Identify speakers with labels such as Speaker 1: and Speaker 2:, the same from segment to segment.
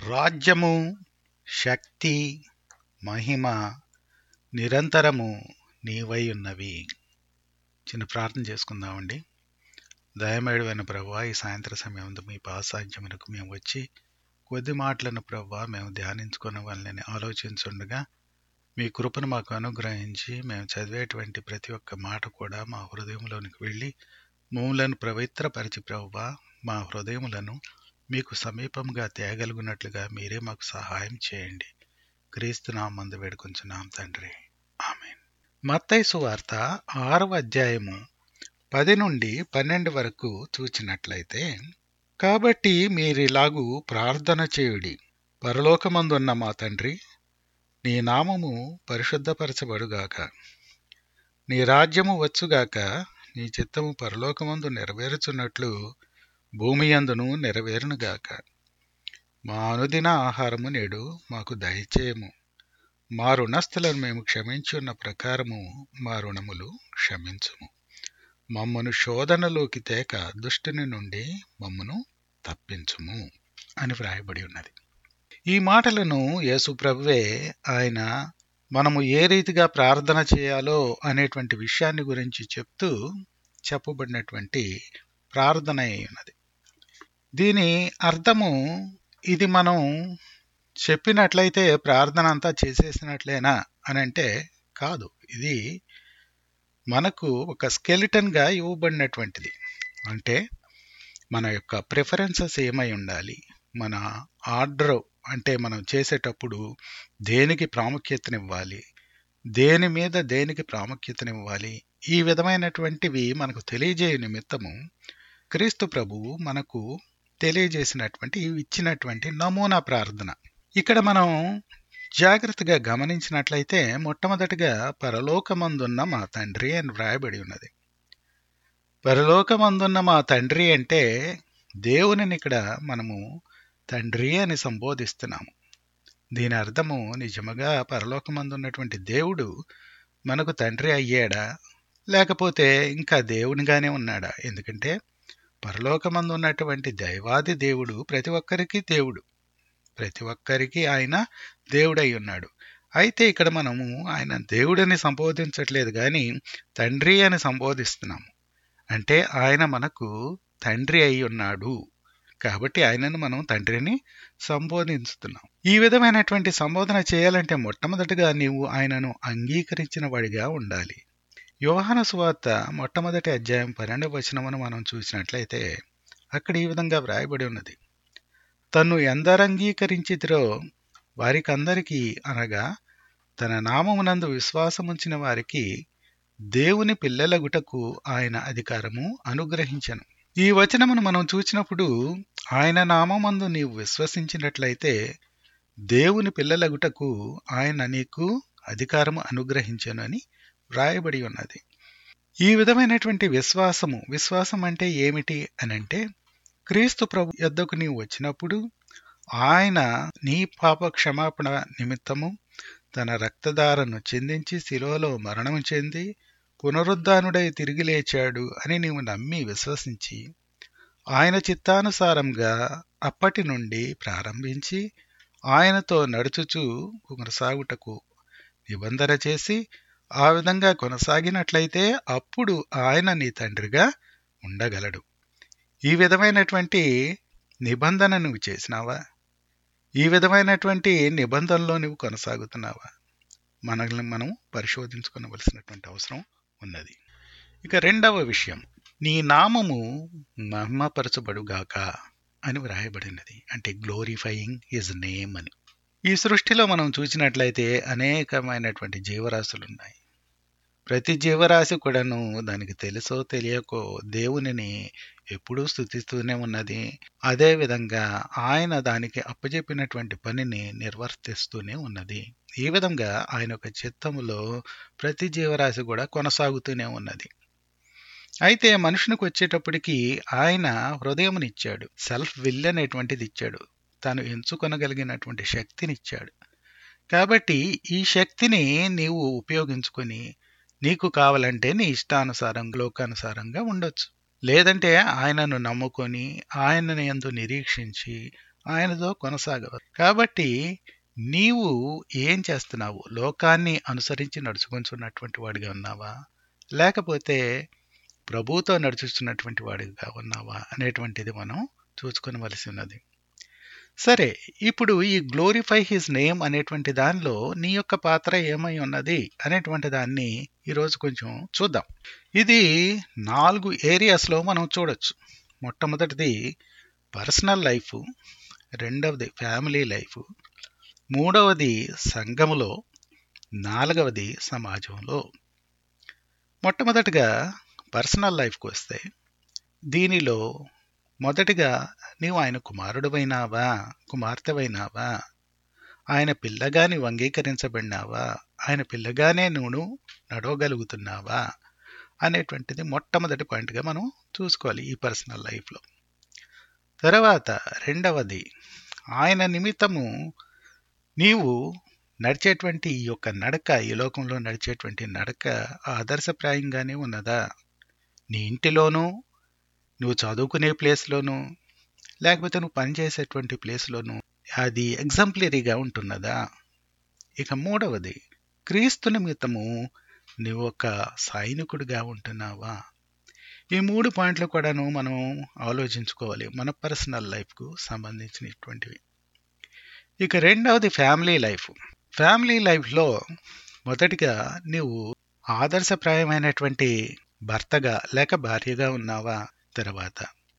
Speaker 1: రాజ్యము శక్తి మహిమ నిరంతరము నీవై ఉన్నవి చిన్న ప్రార్థన చేసుకుందామండి దయమేడువైన ప్రభా ఈ సాయంత్ర సమయం మీ పాసాధ్యమునకు మేము వచ్చి కొద్ది మాటలను ప్రభా మేము ధ్యానించుకున్న వాళ్ళని ఆలోచించుండగా మీ కృపను మాకు అనుగ్రహించి మేము చదివేటువంటి ప్రతి ఒక్క మాట కూడా మా హృదయంలోనికి వెళ్ళి మూలను పవిత్రపరిచి ప్రభా మా హృదయములను మీకు సమీపంగా తేగలుగునట్లుగా మీరే మాకు సహాయం చేయండి క్రీస్తు నామందు వేడుకొంచున్నాం తండ్రి ఆమెన్ మత్తైసు వార్త ఆరవ అధ్యాయము పది నుండి పన్నెండు వరకు చూచినట్లయితే కాబట్టి మీరిలాగు ప్రార్థన చేయుడి పరలోకమందున్న మా తండ్రి నీ నామము పరిశుద్ధపరచబడుగాక నీ రాజ్యము వచ్చుగాక నీ చిత్తము పరలోకమందు నెరవేరుచున్నట్లు భూమి అందును నెరవేరునుగాక మా అనుదిన ఆహారము నేడు మాకు దయచేయము మా రుణస్థులను మేము క్షమించున్న ప్రకారము మా రుణములు క్షమించుము మమ్మను శోధనలోకి తేక దుష్టుని నుండి మమ్మను తప్పించుము అని వ్రాయబడి ఉన్నది ఈ మాటలను యేసు ప్రభువే ఆయన మనము ఏ రీతిగా ప్రార్థన చేయాలో అనేటువంటి విషయాన్ని గురించి చెప్తూ చెప్పబడినటువంటి ప్రార్థన అయి ఉన్నది దీని అర్థము ఇది మనం చెప్పినట్లయితే ప్రార్థన అంతా చేసేసినట్లేనా అని అంటే కాదు ఇది మనకు ఒక స్కెలిటన్గా ఇవ్వబడినటువంటిది అంటే మన యొక్క ప్రిఫరెన్సెస్ ఏమై ఉండాలి మన ఆర్డర్ అంటే మనం చేసేటప్పుడు దేనికి ప్రాముఖ్యతనివ్వాలి దేని మీద దేనికి ప్రాముఖ్యతనివ్వాలి ఈ విధమైనటువంటివి మనకు తెలియజేయ నిమిత్తము క్రీస్తు ప్రభువు మనకు తెలియజేసినటువంటి ఇచ్చినటువంటి నమూనా ప్రార్థన ఇక్కడ మనం జాగ్రత్తగా గమనించినట్లయితే మొట్టమొదటిగా పరలోకమందున్న మా తండ్రి అని వ్రాయబడి ఉన్నది పరలోకమందున్న మా తండ్రి అంటే దేవునిని ఇక్కడ మనము తండ్రి అని సంబోధిస్తున్నాము దీని అర్థము నిజముగా పరలోకమందున్నటువంటి దేవుడు మనకు తండ్రి అయ్యాడా లేకపోతే ఇంకా దేవునిగానే ఉన్నాడా ఎందుకంటే పరలోకమందు ఉన్నటువంటి దైవాది దేవుడు ప్రతి ఒక్కరికి దేవుడు ప్రతి ఒక్కరికి ఆయన దేవుడై ఉన్నాడు అయితే ఇక్కడ మనము ఆయన దేవుడని సంబోధించట్లేదు కానీ తండ్రి అని సంబోధిస్తున్నాము అంటే ఆయన మనకు తండ్రి అయి ఉన్నాడు కాబట్టి ఆయనను మనం తండ్రిని సంబోధిస్తున్నాం ఈ విధమైనటువంటి సంబోధన చేయాలంటే మొట్టమొదటిగా నీవు ఆయనను అంగీకరించిన వాడిగా ఉండాలి యోహాన సువార్త మొట్టమొదటి అధ్యాయం పన్నెండవ వచనమును మనం చూసినట్లయితే అక్కడ ఈ విధంగా వ్రాయబడి ఉన్నది తను ఎందరంగీకరించిదిరో వారికందరికీ అనగా తన నామమునందు విశ్వాసముంచిన వారికి దేవుని పిల్లలగుటకు ఆయన అధికారము అనుగ్రహించను ఈ వచనమును మనం చూసినప్పుడు ఆయన నామమందు నీవు విశ్వసించినట్లయితే దేవుని పిల్లలగుటకు ఆయన నీకు అధికారము అనుగ్రహించను అని వ్రాయబడి ఉన్నది ఈ విధమైనటువంటి విశ్వాసము విశ్వాసం అంటే ఏమిటి అని అంటే క్రీస్తు ప్రభు యొద్దకు నీవు వచ్చినప్పుడు ఆయన నీ పాప క్షమాపణ నిమిత్తము తన రక్తధారను చెందించి శిలోలో మరణం చెంది పునరుద్ధానుడై తిరిగి లేచాడు అని నీవు నమ్మి విశ్వసించి ఆయన చిత్తానుసారంగా అప్పటి నుండి ప్రారంభించి ఆయనతో నడుచుచూ కొనసాగుటకు నిబంధన చేసి ఆ విధంగా కొనసాగినట్లయితే అప్పుడు ఆయన నీ తండ్రిగా ఉండగలడు ఈ విధమైనటువంటి నిబంధన నువ్వు చేసినావా ఈ విధమైనటువంటి నిబంధనలో నువ్వు కొనసాగుతున్నావా మనల్ని మనం పరిశోధించుకోవలసినటువంటి అవసరం ఉన్నది ఇక రెండవ విషయం నీ నామము మహిమపరచబడుగాక అని వ్రాయబడినది అంటే గ్లోరిఫైయింగ్ హిజ్ నేమ్ అని ఈ సృష్టిలో మనం చూసినట్లయితే అనేకమైనటువంటి జీవరాశులు ఉన్నాయి ప్రతి జీవరాశి కూడాను దానికి తెలుసో తెలియకో దేవునిని ఎప్పుడూ స్థుతిస్తూనే ఉన్నది అదే విధంగా ఆయన దానికి అప్పచెప్పినటువంటి పనిని నిర్వర్తిస్తూనే ఉన్నది ఈ విధంగా ఆయన యొక్క చిత్తములో ప్రతి జీవరాశి కూడా కొనసాగుతూనే ఉన్నది అయితే మనుషునికి వచ్చేటప్పటికి ఆయన హృదయమునిచ్చాడు సెల్ఫ్ విల్ అనేటువంటిది ఇచ్చాడు తాను ఎంచుకొనగలిగినటువంటి శక్తినిచ్చాడు కాబట్టి ఈ శక్తిని నీవు ఉపయోగించుకొని నీకు కావాలంటే నీ ఇష్టానుసారం లోకానుసారంగా ఉండొచ్చు లేదంటే ఆయనను నమ్ముకొని ఆయనను ఎందు నిరీక్షించి ఆయనతో కొనసాగవచ్చు కాబట్టి నీవు ఏం చేస్తున్నావు లోకాన్ని అనుసరించి నడుచుకుంటున్నటువంటి వాడిగా ఉన్నావా లేకపోతే ప్రభుతో నడుచుతున్నటువంటి వాడిగా ఉన్నావా అనేటువంటిది మనం చూసుకొనవలసి ఉన్నది సరే ఇప్పుడు ఈ గ్లోరిఫై హిజ్ నేమ్ అనేటువంటి దానిలో నీ యొక్క పాత్ర ఏమై ఉన్నది అనేటువంటి దాన్ని ఈరోజు కొంచెం చూద్దాం ఇది నాలుగు ఏరియాస్లో మనం చూడొచ్చు మొట్టమొదటిది పర్సనల్ లైఫ్ రెండవది ఫ్యామిలీ లైఫ్ మూడవది సంఘములో నాలుగవది సమాజంలో మొట్టమొదటిగా పర్సనల్ లైఫ్కి వస్తే దీనిలో మొదటిగా నీవు ఆయన కుమారుడువైనావా కుమార్తెవైనావా ఆయన పిల్లగాని అంగీకరించబడినావా ఆయన పిల్లగానే నువ్వు నడవగలుగుతున్నావా అనేటువంటిది మొట్టమొదటి పాయింట్గా మనం చూసుకోవాలి ఈ పర్సనల్ లైఫ్లో తర్వాత రెండవది ఆయన నిమిత్తము నీవు నడిచేటువంటి ఈ యొక్క నడక ఈ లోకంలో నడిచేటువంటి నడక ఆదర్శప్రాయంగానే ఉన్నదా నీ ఇంటిలోనూ నువ్వు చదువుకునే ప్లేస్లోనూ లేకపోతే నువ్వు పనిచేసేటువంటి ప్లేస్లోనూ అది ఎగ్జాంప్లరీగా ఉంటున్నదా ఇక మూడవది క్రీస్తు నిమిత్తము నువ్వు ఒక సైనికుడిగా ఉంటున్నావా ఈ మూడు పాయింట్లు కూడాను మనం ఆలోచించుకోవాలి మన పర్సనల్ లైఫ్కు సంబంధించినటువంటివి ఇక రెండవది ఫ్యామిలీ లైఫ్ ఫ్యామిలీ లైఫ్లో మొదటిగా నీవు ఆదర్శప్రాయమైనటువంటి భర్తగా లేక భార్యగా ఉన్నావా తర్వాత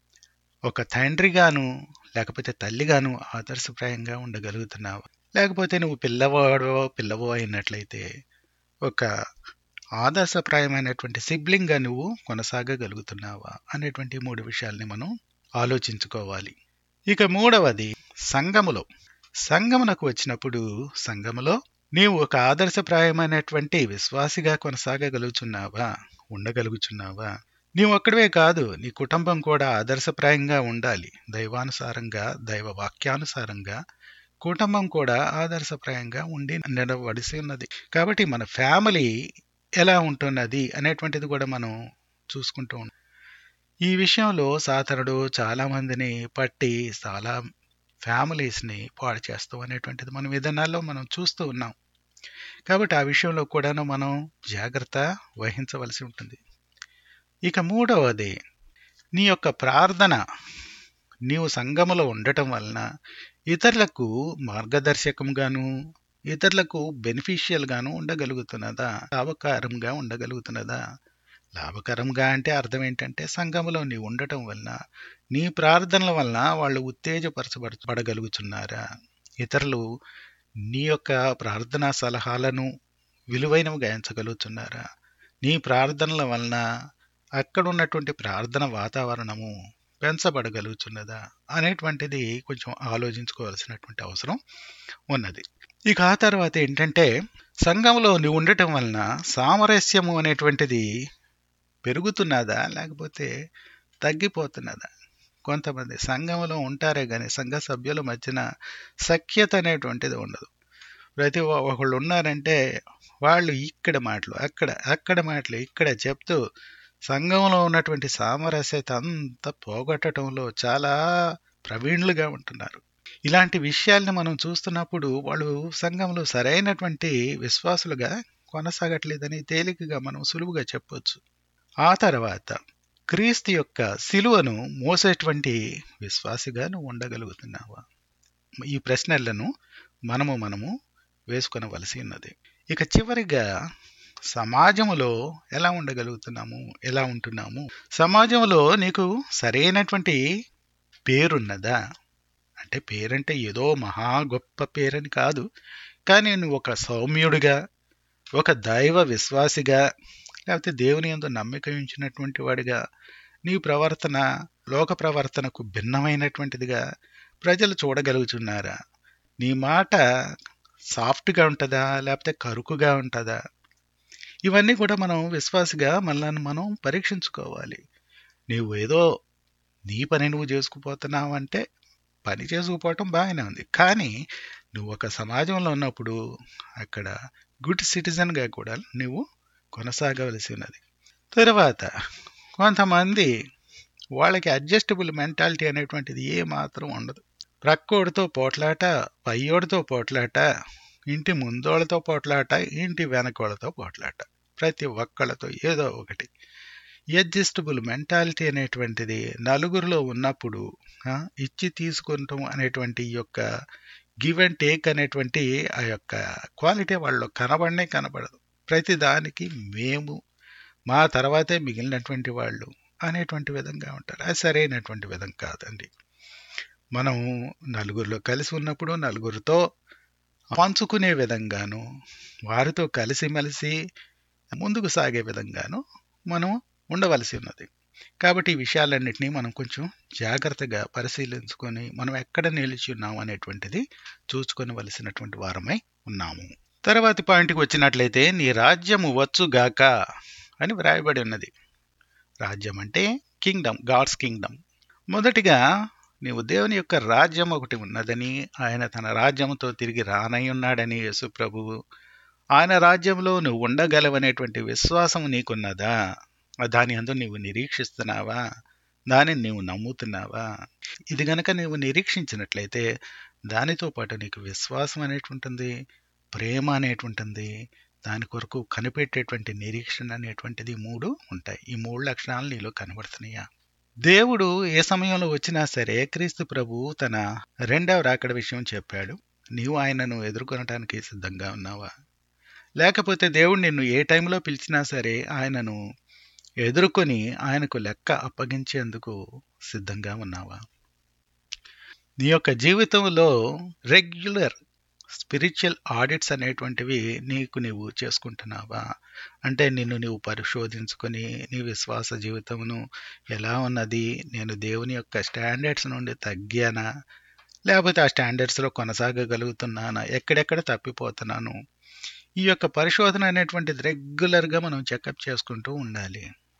Speaker 1: ఒక తండ్రిగాను లేకపోతే తల్లిగాను ఆదర్శప్రాయంగా ఉండగలుగుతున్నావా లేకపోతే నువ్వు పిల్లవాడో పిల్లవో అయినట్లయితే ఒక ఆదర్శప్రాయమైనటువంటి సిబ్లింగ్గా నువ్వు కొనసాగగలుగుతున్నావా అనేటువంటి మూడు విషయాల్ని మనం ఆలోచించుకోవాలి ఇక మూడవది సంఘములో సంఘమునకు వచ్చినప్పుడు సంఘములో నీవు ఒక ఆదర్శప్రాయమైనటువంటి విశ్వాసిగా కొనసాగగలుగుతున్నావా ఉండగలుగుతున్నావా నీవు ఒక్కడవే కాదు నీ కుటుంబం కూడా ఆదర్శప్రాయంగా ఉండాలి దైవానుసారంగా దైవ వాక్యానుసారంగా కుటుంబం కూడా ఆదర్శప్రాయంగా ఉండి నిలబడిసి ఉన్నది కాబట్టి మన ఫ్యామిలీ ఎలా ఉంటున్నది అనేటువంటిది కూడా మనం చూసుకుంటూ ఉన్నాం ఈ విషయంలో సాతనుడు చాలా మందిని పట్టి చాలా ఫ్యామిలీస్ని పాడు చేస్తాం అనేటువంటిది మన విధానాల్లో మనం చూస్తూ ఉన్నాం కాబట్టి ఆ విషయంలో కూడాను మనం జాగ్రత్త వహించవలసి ఉంటుంది ఇక మూడవది నీ యొక్క ప్రార్థన నీవు సంఘములో ఉండటం వలన ఇతరులకు మార్గదర్శకంగాను ఇతరులకు బెనిఫిషియల్గాను ఉండగలుగుతున్నదా లాభకారంగా ఉండగలుగుతున్నదా లాభకరంగా అంటే అర్థం ఏంటంటే సంఘములో నీ ఉండటం వలన నీ ప్రార్థనల వలన వాళ్ళు ఉత్తేజపరచబడగలుగుతున్నారా ఇతరులు నీ యొక్క ప్రార్థనా సలహాలను విలువైనవిగా ఎంచగలుగుతున్నారా నీ ప్రార్థనల వలన అక్కడ ఉన్నటువంటి ప్రార్థన వాతావరణము పెంచబడగలుగుతున్నదా అనేటువంటిది కొంచెం ఆలోచించుకోవాల్సినటువంటి అవసరం ఉన్నది ఇక ఆ తర్వాత ఏంటంటే సంఘంలో నువ్వు ఉండటం వలన సామరస్యము అనేటువంటిది పెరుగుతున్నదా లేకపోతే తగ్గిపోతున్నదా కొంతమంది సంఘంలో ఉంటారే కానీ సంఘ సభ్యుల మధ్యన సఖ్యత అనేటువంటిది ఉండదు ప్రతి ఒకళ్ళు ఉన్నారంటే వాళ్ళు ఇక్కడ మాటలు అక్కడ అక్కడ మాటలు ఇక్కడ చెప్తూ సంఘంలో ఉన్నటువంటి సామరస్యత అంతా పోగొట్టడంలో చాలా ప్రవీణులుగా ఉంటున్నారు ఇలాంటి విషయాల్ని మనం చూస్తున్నప్పుడు వాళ్ళు సంఘంలో సరైనటువంటి విశ్వాసులుగా కొనసాగట్లేదని తేలికగా మనం సులువుగా చెప్పొచ్చు ఆ తర్వాత క్రీస్తు యొక్క సిలువను మోసేటువంటి విశ్వాసిగా నువ్వు ఉండగలుగుతున్నావా ఈ ప్రశ్నలను మనము మనము వేసుకొనవలసి ఉన్నది ఇక చివరిగా సమాజంలో ఎలా ఉండగలుగుతున్నాము ఎలా ఉంటున్నాము సమాజంలో నీకు సరైనటువంటి పేరున్నదా అంటే పేరంటే ఏదో మహా గొప్ప పేరని కాదు కానీ నువ్వు ఒక సౌమ్యుడిగా ఒక దైవ విశ్వాసిగా లేకపోతే దేవుని ఎందు నమ్మిక ఉంచినటువంటి వాడిగా నీ ప్రవర్తన లోక ప్రవర్తనకు భిన్నమైనటువంటిదిగా ప్రజలు చూడగలుగుతున్నారా నీ మాట సాఫ్ట్గా ఉంటుందా లేకపోతే కరుకుగా ఉంటుందా ఇవన్నీ కూడా మనం విశ్వాసిగా మనల్ని మనం పరీక్షించుకోవాలి నీవు ఏదో నీ పని నువ్వు చేసుకుపోతున్నావు అంటే పని చేసుకుపోవటం బాగానే ఉంది కానీ నువ్వు ఒక సమాజంలో ఉన్నప్పుడు అక్కడ గుడ్ సిటిజన్గా కూడా నువ్వు కొనసాగవలసి ఉన్నది తర్వాత కొంతమంది వాళ్ళకి అడ్జస్టబుల్ మెంటాలిటీ అనేటువంటిది ఏ మాత్రం ఉండదు ప్రక్కోడితో పోట్లాట పయ్యోడితో పోట్లాట ఇంటి ముందోళ్ళతో పోట్లాట ఇంటి వెనకోళ్ళతో పోట్లాట ప్రతి ఒక్కళ్ళతో ఏదో ఒకటి అడ్జస్టబుల్ మెంటాలిటీ అనేటువంటిది నలుగురిలో ఉన్నప్పుడు ఆ, ఇచ్చి తీసుకుంటాం అనేటువంటి ఈ యొక్క గివ్ అండ్ టేక్ అనేటువంటి ఆ యొక్క క్వాలిటీ వాళ్ళు కనబడనే కనబడదు ప్రతి దానికి మేము మా తర్వాతే మిగిలినటువంటి వాళ్ళు అనేటువంటి విధంగా ఉంటారు అది సరైనటువంటి విధం కాదండి మనం నలుగురిలో కలిసి ఉన్నప్పుడు నలుగురితో పంచుకునే విధంగాను వారితో కలిసిమెలిసి ముందుకు సాగే విధంగాను మనం ఉండవలసి ఉన్నది కాబట్టి ఈ విషయాలన్నింటినీ మనం కొంచెం జాగ్రత్తగా పరిశీలించుకొని మనం ఎక్కడ నిలిచి ఉన్నాం అనేటువంటిది చూసుకొనవలసినటువంటి వారమై ఉన్నాము తర్వాతి పాయింట్కి వచ్చినట్లయితే నీ రాజ్యము వచ్చుగాక అని వ్రాయబడి ఉన్నది రాజ్యం అంటే కింగ్డమ్ గాడ్స్ కింగ్డమ్ మొదటిగా నీవు దేవుని యొక్క రాజ్యం ఒకటి ఉన్నదని ఆయన తన రాజ్యంతో తిరిగి రానై ఉన్నాడని యేసు ప్రభువు ఆయన రాజ్యంలో నువ్వు ఉండగలవనేటువంటి విశ్వాసం నీకున్నదా దాని అందు నీవు నిరీక్షిస్తున్నావా దానిని నీవు నమ్ముతున్నావా ఇది గనక నీవు నిరీక్షించినట్లయితే దానితో పాటు నీకు విశ్వాసం అనేటువంటిది ప్రేమ అనేటువంటిది దాని కొరకు కనిపెట్టేటువంటి నిరీక్షణ అనేటువంటిది మూడు ఉంటాయి ఈ మూడు లక్షణాలు నీలో కనబడుతున్నాయా దేవుడు ఏ సమయంలో వచ్చినా సరే క్రీస్తు ప్రభు తన రెండవ రాకడ విషయం చెప్పాడు నీవు ఆయనను ఎదుర్కొనటానికి సిద్ధంగా ఉన్నావా లేకపోతే దేవుడు నిన్ను ఏ టైంలో పిలిచినా సరే ఆయనను ఎదుర్కొని ఆయనకు లెక్క అప్పగించేందుకు సిద్ధంగా ఉన్నావా నీ యొక్క జీవితంలో రెగ్యులర్ స్పిరిచువల్ ఆడిట్స్ అనేటువంటివి నీకు నీవు చేసుకుంటున్నావా అంటే నిన్ను నీవు పరిశోధించుకొని నీ విశ్వాస జీవితమును ఎలా ఉన్నది నేను దేవుని యొక్క స్టాండర్డ్స్ నుండి తగ్గానా లేకపోతే ఆ స్టాండర్డ్స్లో కొనసాగగలుగుతున్నానా ఎక్కడెక్కడ తప్పిపోతున్నాను ఈ యొక్క పరిశోధన అనేటువంటిది రెగ్యులర్గా మనం చెకప్ చేసుకుంటూ ఉండాలి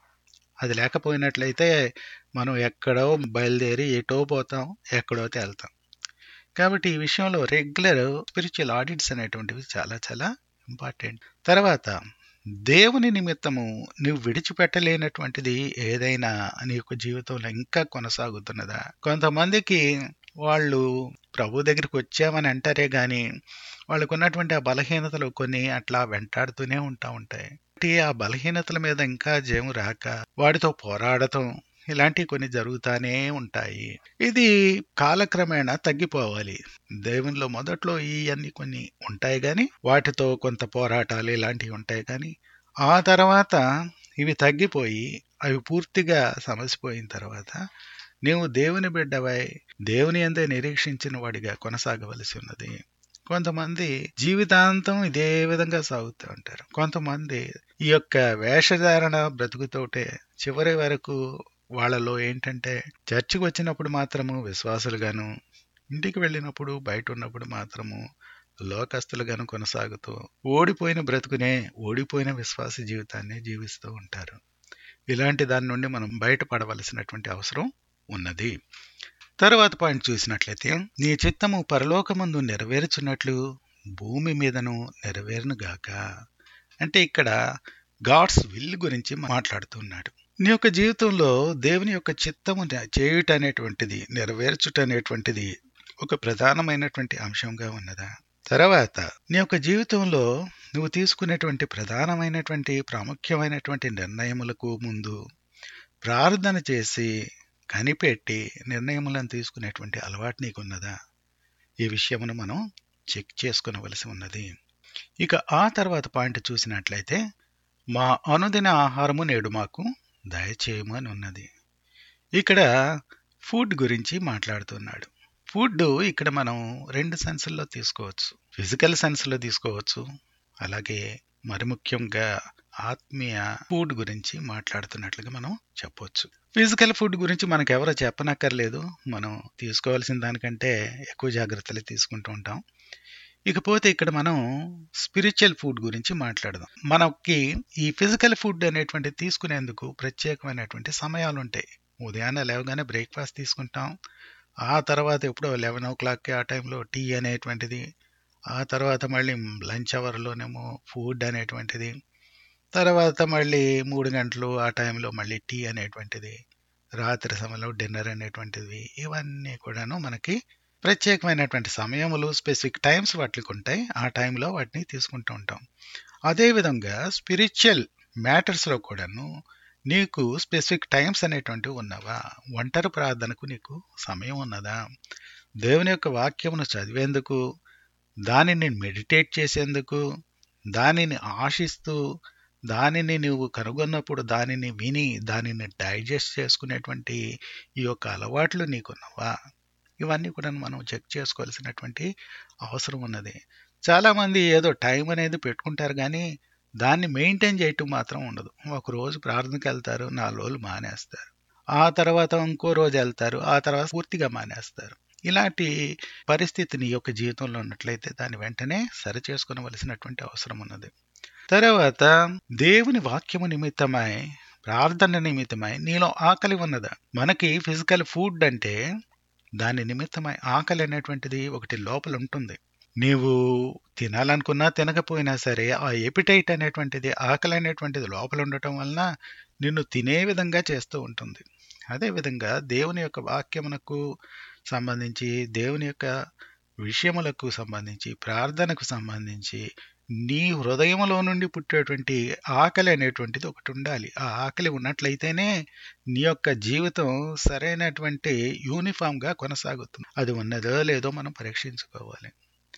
Speaker 1: అది లేకపోయినట్లయితే మనం ఎక్కడో బయలుదేరి ఎటో పోతాం ఎక్కడో తేలుతాం కాబట్టి ఈ విషయంలో రెగ్యులర్ స్పిరిచువల్ ఆడిట్స్ అనేటువంటివి చాలా చాలా ఇంపార్టెంట్ తర్వాత దేవుని నిమిత్తము నువ్వు విడిచిపెట్టలేనటువంటిది ఏదైనా నీ యొక్క జీవితంలో ఇంకా కొనసాగుతున్నదా కొంతమందికి వాళ్ళు ప్రభు దగ్గరికి వచ్చామని అంటారే గాని వాళ్ళకు ఉన్నటువంటి ఆ బలహీనతలు కొన్ని అట్లా వెంటాడుతూనే ఉంటా ఉంటాయి కాబట్టి ఆ బలహీనతల మీద ఇంకా జేము రాక వాటితో పోరాడటం ఇలాంటివి కొన్ని జరుగుతానే ఉంటాయి ఇది కాలక్రమేణా తగ్గిపోవాలి దేవునిలో మొదట్లో ఇవన్నీ కొన్ని ఉంటాయి కానీ వాటితో కొంత పోరాటాలు ఇలాంటివి ఉంటాయి కానీ ఆ తర్వాత ఇవి తగ్గిపోయి అవి పూర్తిగా సమసిపోయిన తర్వాత నీవు దేవుని బిడ్డవై దేవుని అందే నిరీక్షించిన వాడిగా కొనసాగవలసి ఉన్నది కొంతమంది జీవితాంతం ఇదే విధంగా సాగుతూ ఉంటారు కొంతమంది ఈ యొక్క వేషధారణ బ్రతుకుతోటే చివరి వరకు వాళ్ళలో ఏంటంటే చర్చికి వచ్చినప్పుడు మాత్రము విశ్వాసులుగాను ఇంటికి వెళ్ళినప్పుడు బయట ఉన్నప్పుడు మాత్రము లోకస్తులుగాను కొనసాగుతూ ఓడిపోయిన బ్రతుకునే ఓడిపోయిన విశ్వాస జీవితాన్ని జీవిస్తూ ఉంటారు ఇలాంటి దాని నుండి మనం బయటపడవలసినటువంటి అవసరం ఉన్నది తర్వాత పాయింట్ చూసినట్లయితే నీ చిత్తము పరలోకమందు నెరవేర్చున్నట్లు భూమి మీదను నెరవేరును గాక అంటే ఇక్కడ గాడ్స్ విల్ గురించి మాట్లాడుతున్నాడు నీ యొక్క జీవితంలో దేవుని యొక్క చిత్తము చేయుట అనేటువంటిది నెరవేర్చుట అనేటువంటిది ఒక ప్రధానమైనటువంటి అంశంగా ఉన్నదా తర్వాత నీ యొక్క జీవితంలో నువ్వు తీసుకునేటువంటి ప్రధానమైనటువంటి ప్రాముఖ్యమైనటువంటి నిర్ణయములకు ముందు ప్రార్థన చేసి కనిపెట్టి నిర్ణయములను తీసుకునేటువంటి అలవాటు నీకున్నదా ఈ విషయమును మనం చెక్ చేసుకునవలసి ఉన్నది ఇక ఆ తర్వాత పాయింట్ చూసినట్లయితే మా అనుదిన ఆహారము నేడు మాకు దయచేయము అని ఉన్నది ఇక్కడ ఫుడ్ గురించి మాట్లాడుతున్నాడు ఫుడ్ ఇక్కడ మనం రెండు సెన్సుల్లో తీసుకోవచ్చు ఫిజికల్ సెన్స్లో తీసుకోవచ్చు అలాగే మరి ముఖ్యంగా ఆత్మీయ ఫుడ్ గురించి మాట్లాడుతున్నట్లుగా మనం చెప్పవచ్చు ఫిజికల్ ఫుడ్ గురించి మనకు ఎవరో చెప్పనక్కర్లేదు మనం తీసుకోవాల్సిన దానికంటే ఎక్కువ జాగ్రత్తలు తీసుకుంటూ ఉంటాం ఇకపోతే ఇక్కడ మనం స్పిరిచువల్ ఫుడ్ గురించి మాట్లాడదాం మనకి ఈ ఫిజికల్ ఫుడ్ అనేటువంటి తీసుకునేందుకు ప్రత్యేకమైనటువంటి సమయాలు ఉంటాయి ఉదయాన్నే లేవగానే బ్రేక్ఫాస్ట్ తీసుకుంటాం ఆ తర్వాత ఎప్పుడో లెవెన్ ఓ క్లాక్కి ఆ టైంలో టీ అనేటువంటిది ఆ తర్వాత మళ్ళీ లంచ్ అవర్లోనేమో ఫుడ్ అనేటువంటిది తర్వాత మళ్ళీ మూడు గంటలు ఆ టైంలో మళ్ళీ టీ అనేటువంటిది రాత్రి సమయంలో డిన్నర్ అనేటువంటిది ఇవన్నీ కూడాను మనకి ప్రత్యేకమైనటువంటి సమయములు స్పెసిఫిక్ టైమ్స్ వాటికి ఉంటాయి ఆ టైంలో వాటిని తీసుకుంటూ ఉంటాం అదేవిధంగా స్పిరిచువల్ మ్యాటర్స్లో కూడాను నీకు స్పెసిఫిక్ టైమ్స్ అనేటువంటివి ఉన్నవా ఒంటరి ప్రార్థనకు నీకు సమయం ఉన్నదా దేవుని యొక్క వాక్యమును చదివేందుకు దానిని మెడిటేట్ చేసేందుకు దానిని ఆశిస్తూ దానిని నువ్వు కనుగొన్నప్పుడు దానిని విని దానిని డైజెస్ట్ చేసుకునేటువంటి ఈ యొక్క అలవాట్లు నీకున్నవా ఇవన్నీ కూడా మనం చెక్ చేసుకోవాల్సినటువంటి అవసరం ఉన్నది చాలామంది ఏదో టైం అనేది పెట్టుకుంటారు కానీ దాన్ని మెయింటైన్ చేయటం మాత్రం ఉండదు ఒక రోజు ప్రార్థనకి వెళ్తారు నాలుగు రోజులు మానేస్తారు ఆ తర్వాత ఇంకో రోజు వెళ్తారు ఆ తర్వాత పూర్తిగా మానేస్తారు ఇలాంటి పరిస్థితి నీ యొక్క జీవితంలో ఉన్నట్లయితే దాన్ని వెంటనే సరి చేసుకునవలసినటువంటి అవసరం ఉన్నది తర్వాత దేవుని వాక్యము నిమిత్తమై ప్రార్థన నిమిత్తమై నీలో ఆకలి ఉన్నదా మనకి ఫిజికల్ ఫుడ్ అంటే దాని నిమిత్తమై ఆకలి అనేటువంటిది ఒకటి లోపల ఉంటుంది నీవు తినాలనుకున్నా తినకపోయినా సరే ఆ ఎపిటైట్ అనేటువంటిది ఆకలి అనేటువంటిది లోపల ఉండటం వలన నిన్ను తినే విధంగా చేస్తూ ఉంటుంది అదేవిధంగా దేవుని యొక్క వాక్యమునకు సంబంధించి దేవుని యొక్క విషయములకు సంబంధించి ప్రార్థనకు సంబంధించి నీ హృదయంలో నుండి పుట్టేటువంటి ఆకలి అనేటువంటిది ఒకటి ఉండాలి ఆ ఆకలి ఉన్నట్లయితేనే నీ యొక్క జీవితం సరైనటువంటి యూనిఫామ్గా కొనసాగుతుంది అది ఉన్నదో లేదో మనం పరీక్షించుకోవాలి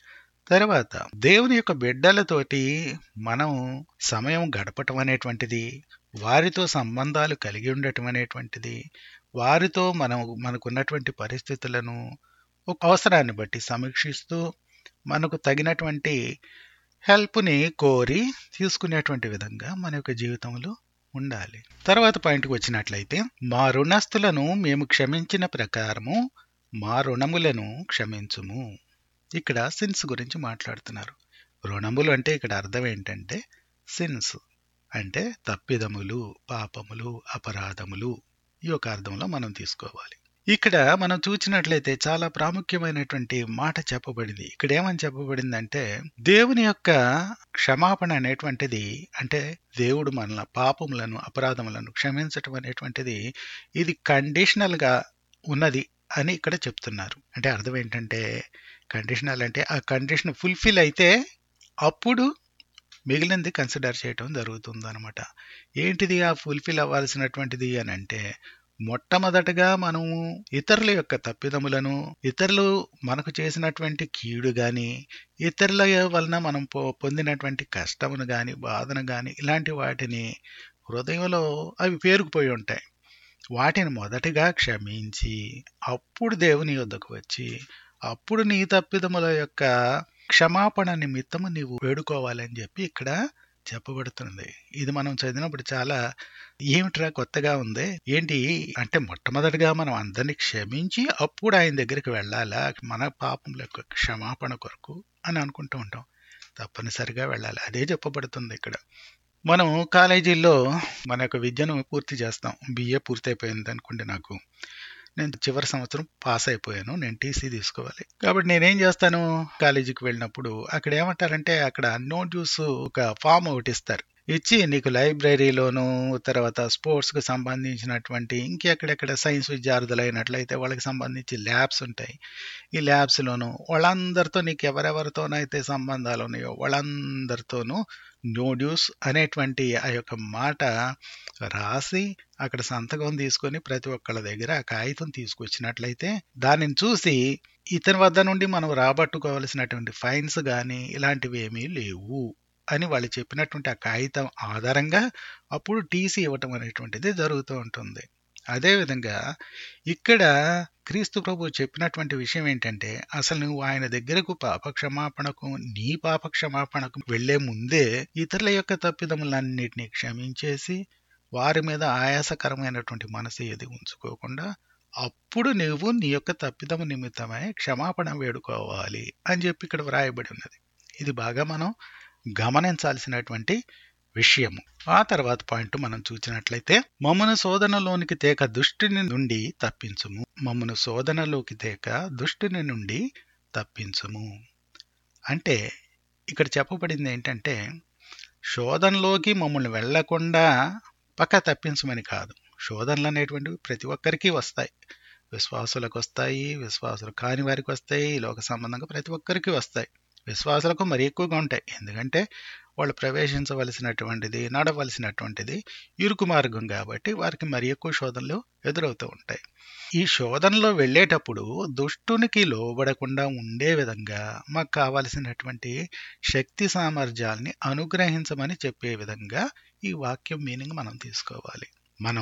Speaker 1: తర్వాత దేవుని యొక్క బిడ్డలతోటి మనం సమయం గడపటం అనేటువంటిది వారితో సంబంధాలు కలిగి ఉండటం అనేటువంటిది వారితో మనం మనకున్నటువంటి పరిస్థితులను ఒక అవసరాన్ని బట్టి సమీక్షిస్తూ మనకు తగినటువంటి హెల్ప్ని కోరి తీసుకునేటువంటి విధంగా మన యొక్క జీవితంలో ఉండాలి తర్వాత పాయింట్కి వచ్చినట్లయితే మా రుణస్థులను మేము క్షమించిన ప్రకారము మా రుణములను క్షమించుము ఇక్కడ సిన్స్ గురించి మాట్లాడుతున్నారు రుణములు అంటే ఇక్కడ అర్థం ఏంటంటే సిన్స్ అంటే తప్పిదములు పాపములు అపరాధములు ఈ యొక్క అర్థంలో మనం తీసుకోవాలి ఇక్కడ మనం చూసినట్లయితే చాలా ప్రాముఖ్యమైనటువంటి మాట చెప్పబడింది ఇక్కడ ఏమని చెప్పబడిందంటే దేవుని యొక్క క్షమాపణ అనేటువంటిది అంటే దేవుడు మన పాపములను అపరాధములను క్షమించటం అనేటువంటిది ఇది కండిషనల్ గా ఉన్నది అని ఇక్కడ చెప్తున్నారు అంటే అర్థం ఏంటంటే కండిషనల్ అంటే ఆ కండిషన్ ఫుల్ఫిల్ అయితే అప్పుడు మిగిలింది కన్సిడర్ చేయటం జరుగుతుంది అనమాట ఏంటిది ఆ ఫుల్ఫిల్ అవ్వాల్సినటువంటిది అని అంటే మొట్టమొదటగా మనము ఇతరుల యొక్క తప్పిదములను ఇతరులు మనకు చేసినటువంటి కీడు గాని ఇతరుల వలన మనం పొ- పొందినటువంటి కష్టమును గాని బాధను గాని ఇలాంటి వాటిని హృదయంలో అవి పేరుకుపోయి ఉంటాయి వాటిని మొదటగా క్షమించి అప్పుడు దేవుని యొద్దకు వచ్చి అప్పుడు నీ తప్పిదముల యొక్క క్షమాపణ నిమిత్తము నీవు వేడుకోవాలని చెప్పి ఇక్కడ చెప్పబడుతుంది ఇది మనం చదివినప్పుడు చాలా ఏమిట్రా కొత్తగా ఉంది ఏంటి అంటే మొట్టమొదటిగా మనం అందరినీ క్షమించి అప్పుడు ఆయన దగ్గరికి వెళ్ళాలా మన పాపముల యొక్క క్షమాపణ కొరకు అని అనుకుంటూ ఉంటాం తప్పనిసరిగా వెళ్ళాలి అదే చెప్పబడుతుంది ఇక్కడ మనం కాలేజీల్లో మన యొక్క విద్యను పూర్తి చేస్తాం బిఏ పూర్తి అయిపోయింది అనుకోండి నాకు నేను చివరి సంవత్సరం పాస్ అయిపోయాను నేను టీసీ తీసుకోవాలి కాబట్టి నేనేం చేస్తాను కాలేజీకి వెళ్ళినప్పుడు అక్కడ ఏమంటారంటే అక్కడ నో డ్యూస్ ఒక ఫామ్ ఒకటి ఇస్తారు ఇచ్చి నీకు లైబ్రరీలోను తర్వాత స్పోర్ట్స్ కు సంబంధించినటువంటి ఇంకెక్కడెక్కడ సైన్స్ విద్యార్థులు అయినట్లయితే వాళ్ళకి సంబంధించి ల్యాబ్స్ ఉంటాయి ఈ ల్యాబ్స్ లోను వాళ్ళందరితో నీకు ఎవరెవరితోనైతే సంబంధాలు ఉన్నాయో వాళ్ళందరితోనూ నో డ్యూస్ అనేటువంటి ఆ యొక్క మాట రాసి అక్కడ సంతకం తీసుకొని ప్రతి ఒక్కళ్ళ దగ్గర ఆ కాగితం తీసుకొచ్చినట్లయితే దానిని చూసి ఇతని వద్ద నుండి మనం రాబట్టుకోవలసినటువంటి ఫైన్స్ కానీ ఇలాంటివి ఏమీ లేవు అని వాళ్ళు చెప్పినటువంటి ఆ కాగితం ఆధారంగా అప్పుడు టీసీ ఇవ్వటం అనేటువంటిది జరుగుతూ ఉంటుంది అదేవిధంగా ఇక్కడ క్రీస్తు ప్రభు చెప్పినటువంటి విషయం ఏంటంటే అసలు నువ్వు ఆయన దగ్గరకు పాప క్షమాపణకు నీ పాప క్షమాపణకు వెళ్లే ముందే ఇతరుల యొక్క తప్పిదములన్నిటినీ క్షమించేసి వారి మీద ఆయాసకరమైనటువంటి మనసు ఏది ఉంచుకోకుండా అప్పుడు నువ్వు నీ యొక్క తప్పిదము నిమిత్తమై క్షమాపణ వేడుకోవాలి అని చెప్పి ఇక్కడ వ్రాయబడి ఉన్నది ఇది బాగా మనం గమనించాల్సినటువంటి విషయము ఆ తర్వాత పాయింట్ మనం చూసినట్లయితే మమ్మను శోధనలోనికి తేక దుష్టిని నుండి తప్పించుము మమ్మను శోధనలోకి తేక దుష్టిని నుండి తప్పించుము అంటే ఇక్కడ చెప్పబడింది ఏంటంటే శోధనలోకి మమ్మల్ని వెళ్లకుండా పక్క తప్పించమని కాదు శోధనలు అనేటువంటివి ప్రతి ఒక్కరికి వస్తాయి విశ్వాసులకు వస్తాయి విశ్వాసులు కాని వారికి వస్తాయి ఈ లోక సంబంధంగా ప్రతి ఒక్కరికి వస్తాయి విశ్వాసులకు మరి ఎక్కువగా ఉంటాయి ఎందుకంటే వాళ్ళు ప్రవేశించవలసినటువంటిది నడవలసినటువంటిది ఇరుకు మార్గం కాబట్టి వారికి మరి ఎక్కువ శోధనలు ఎదురవుతూ ఉంటాయి ఈ శోధనలో వెళ్ళేటప్పుడు దుష్టునికి లోబడకుండా ఉండే విధంగా మాకు కావలసినటువంటి శక్తి సామర్థ్యాల్ని అనుగ్రహించమని చెప్పే విధంగా ఈ వాక్యం మీనింగ్ మనం తీసుకోవాలి మనం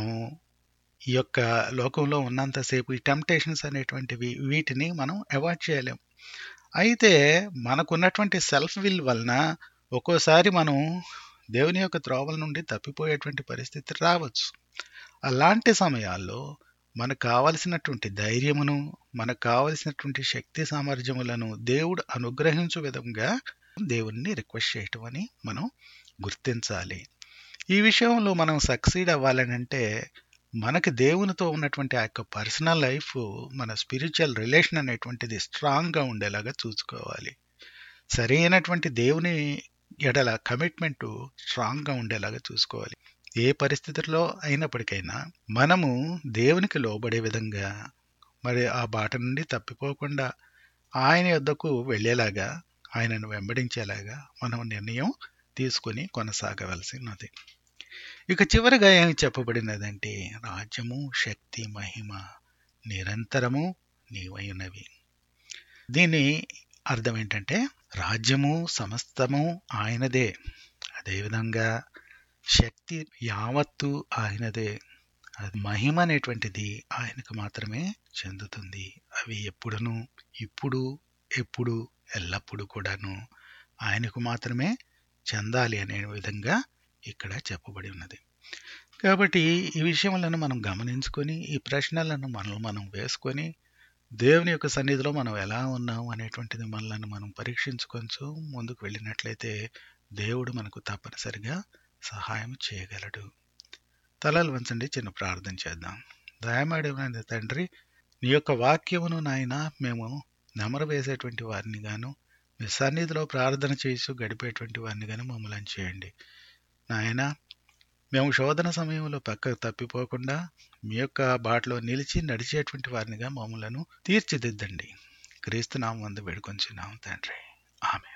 Speaker 1: ఈ యొక్క లోకంలో ఉన్నంతసేపు ఈ టెంప్టేషన్స్ అనేటువంటివి వీటిని మనం అవాయిడ్ చేయలేం అయితే మనకున్నటువంటి సెల్ఫ్ విల్ వలన ఒక్కోసారి మనం దేవుని యొక్క త్రోవల నుండి తప్పిపోయేటువంటి పరిస్థితి రావచ్చు అలాంటి సమయాల్లో మనకు కావలసినటువంటి ధైర్యమును మనకు కావలసినటువంటి శక్తి సామర్థ్యములను దేవుడు అనుగ్రహించు విధంగా దేవుణ్ణి రిక్వెస్ట్ చేయటం అని మనం గుర్తించాలి ఈ విషయంలో మనం సక్సీడ్ అవ్వాలనంటే మనకి దేవునితో ఉన్నటువంటి ఆ యొక్క పర్సనల్ లైఫ్ మన స్పిరిచువల్ రిలేషన్ అనేటువంటిది స్ట్రాంగ్గా ఉండేలాగా చూసుకోవాలి సరైనటువంటి దేవుని ఎడల కమిట్మెంట్ స్ట్రాంగ్గా ఉండేలాగా చూసుకోవాలి ఏ పరిస్థితుల్లో అయినప్పటికైనా మనము దేవునికి లోబడే విధంగా మరి ఆ బాట నుండి తప్పిపోకుండా ఆయన యొద్దకు వెళ్ళేలాగా ఆయనను వెంబడించేలాగా మనం నిర్ణయం తీసుకొని కొనసాగవలసి ఉన్నది ఇక చివరిగా ఏమి చెప్పబడినదంటే రాజ్యము శక్తి మహిమ నిరంతరము నీవైనవి దీని అర్థం ఏంటంటే రాజ్యము సమస్తము ఆయనదే అదేవిధంగా శక్తి యావత్తు ఆయనదే అది మహిమ అనేటువంటిది ఆయనకు మాత్రమే చెందుతుంది అవి ఎప్పుడును ఇప్పుడు ఎప్పుడు ఎల్లప్పుడూ కూడాను ఆయనకు మాత్రమే చెందాలి అనే విధంగా ఇక్కడ చెప్పబడి ఉన్నది కాబట్టి ఈ విషయములను మనం గమనించుకొని ఈ ప్రశ్నలను మనల్ని మనం వేసుకొని దేవుని యొక్క సన్నిధిలో మనం ఎలా ఉన్నాం అనేటువంటిది మనల్ని మనం పరీక్షించుకొంచు ముందుకు వెళ్ళినట్లయితే దేవుడు మనకు తప్పనిసరిగా సహాయం చేయగలడు తలలు వంచండి చిన్న ప్రార్థన చేద్దాం దయమాడమైన తండ్రి నీ యొక్క వాక్యమును నాయన మేము నెమరు వేసేటువంటి వారిని గాను మీ సన్నిధిలో ప్రార్థన చేసి గడిపేటువంటి వారిని గాను మమ్మల్ని చేయండి నాయన మేము శోధన సమయంలో పక్కకు తప్పిపోకుండా మీ యొక్క బాటలో నిలిచి నడిచేటువంటి వారినిగా మమ్మలను తీర్చిదిద్దండి క్రీస్తు నామం వంద వేడుకొంచున్నాం తండ్రి ఆమె